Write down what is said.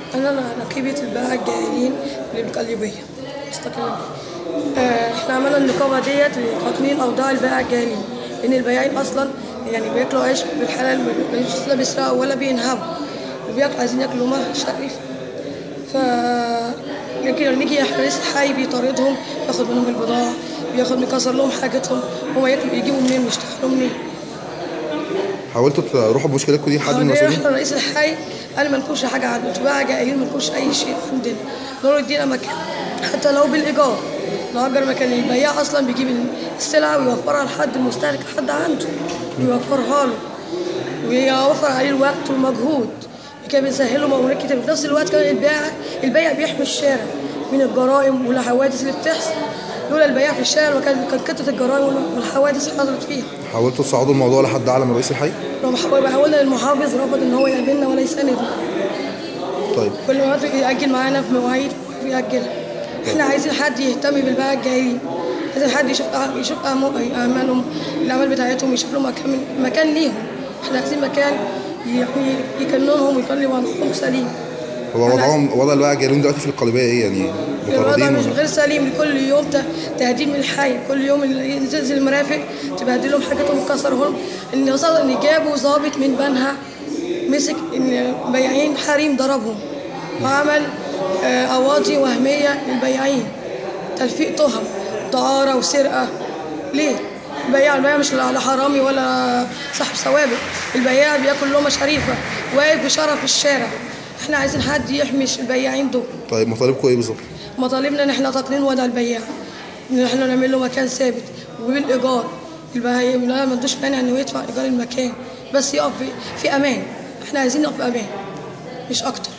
انا نقيبه البائع الجاهلين بالقليوبيه مستقله آه، احنا عملنا النقابه ديت لتقنين اوضاع البائع الجاهلين لان البياعين اصلا يعني بياكلوا عيش بالحلال مش لا بيسرقوا ولا بينهبوا وبياكلوا عايزين ياكلوا مه شريف ف يمكن لما يجي رئيس الحي بيطاردهم ياخد منهم البضاعه بياخد بيكسر لهم حاجتهم هما ياكلوا يجيبوا منين ويشتغلوا منين حاولتوا تروحوا بمشكلتكم دي حد من بعدين المسؤولين رحنا رئيس الحي قال ما نكونش حاجه عنده تباع جاهلين ما نكونش اي شيء عندنا قالوا يدينا مكان حتى لو بالايجار نأجر مكان البياع اصلا بيجيب السلعه ويوفرها لحد المستهلك لحد عنده ويوفرها له ويوفر عليه الوقت والمجهود كان بيسهل له مأمورات كتير في نفس الوقت كان البيع البيع بيحمي الشارع من الجرائم والحوادث اللي بتحصل لولا البياع في الشارع ما كان كانت كترة الجرائم والحوادث حصلت فيها حاولتوا تصعدوا الموضوع لحد اعلى من رئيس الحي لو حاول- حاولنا للمحافظ رفض ان هو يقابلنا ولا يساندنا طيب كل ما يأجل معانا في مواعيد يأجلها احنا عايزين حد يهتم بالبيع الجاهلين عايزين حد يشوف يشوف أعمال- اعمالهم الاعمال بتاعتهم يشوف لهم مكان مكان ليهم احنا عايزين مكان يعني يكننهم ويخلي وضعهم سليم هو وضعهم وضع البائع الجاهلين دلوقتي في القليوبيه ايه يعني الوضع مطاردين مش ولا غير سليم كل يوم ت- تهديد من الحي كل يوم اللي ينزل المرافق تبهدلهم حاجاتهم وتكسرهم ان وصل ان جابوا ضابط من بنها مسك ان بياعين حريم ضربهم وعمل آه، قواضي وهميه للبياعين تلفيق تهم دعاره وسرقه ليه؟ البياع البياع مش لا حرامي ولا صاحب سوابق البياع بياكل لقمه شريفه واقف بشرف في الشارع احنا عايزين حد يحمي البياعين دول طيب مطالبكم ايه بالظبط مطالبنا ان احنا تقنين وضع البياع ان احنا نعمل له مكان ثابت وبالايجار البياع لا ما عندوش مانع انه يدفع ايجار المكان بس يقف في, في امان احنا عايزين نقف في امان مش اكتر